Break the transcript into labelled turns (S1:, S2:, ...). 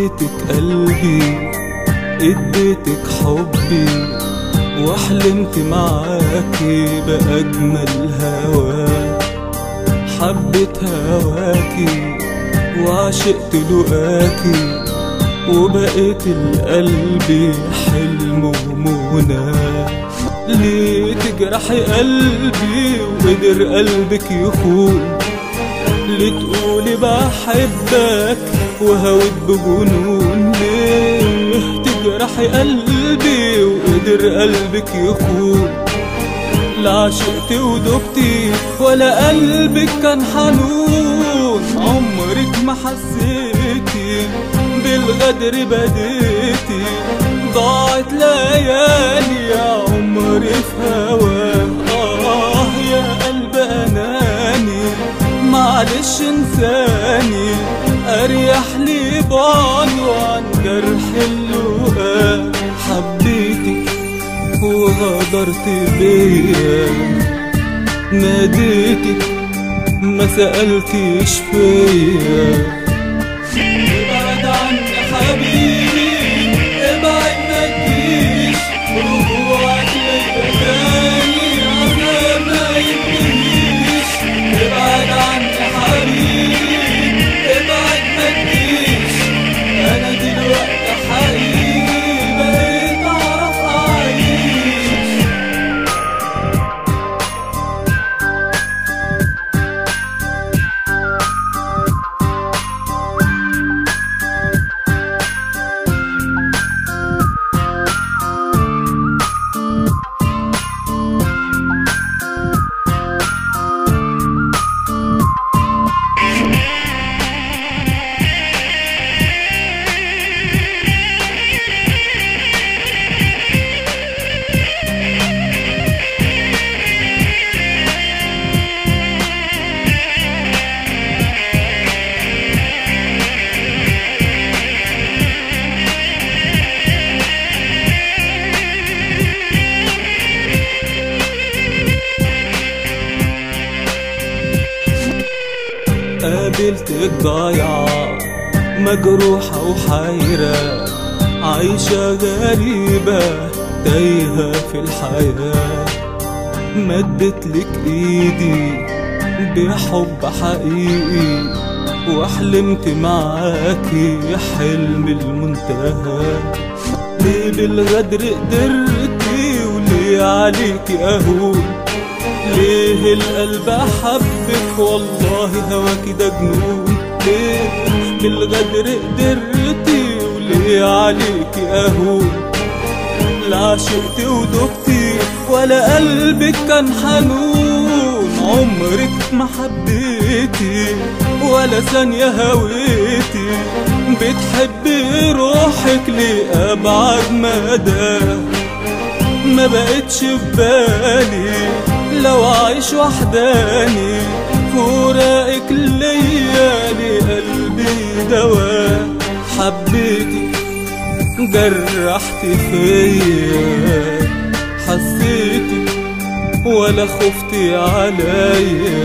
S1: اديتك قلبي اديتك حبي وحلمت معاكي بأجمل هوا حبيت هواكي وعشقت لقاكي وبقيت القلب حلم ومنى ليه تجرحي قلبي وقدر قلبك يخون ليه تقولي بحبك وهوت بجنون ليه تجرحي قلبي وقدر قلبك يخون لا عشقت ودبتي ولا قلبك كان حنون عمرك ما حسيتي بالغدر بديتي ضاعت ليالي يا عمري في هواك آه يا قلب أناني معلش انساني أريح لي بعده عن جرح اللقاء حبيتك وغدرت بيا ناديتك ما سألتيش فيا ابعد عني حبيبي ابعد ما تجيش رجوعك ليا تاني عذاب ما ينتهيش ابعد عني حبيبي ابعد ما تجيش انا دلوقتي حقيقي بقيت اعرف اعيش قابلتك ضايعة مجروحة وحيرة عايشة غريبة تايهة في الحياة مدتلك ايدي بحب حقيقي وحلمت معاكي حلم المنتهى ليه بالغدر قدرتي وليه عليكي اهون ليه القلب حبك والله هواكي ده جنون ليه بالغدر قدرتي وليه عليكي اهون لا عشقت ودبتي ولا قلبك كان حنون عمرك ما حبيتي ولا ثانية هويتي بتحبي روحك لأبعد مدى ما بقتش في بالي لو عايش وحداني فراقك ليا لقلبي دواء حبيتك جرحت فيا حسيتك ولا خفتي عليا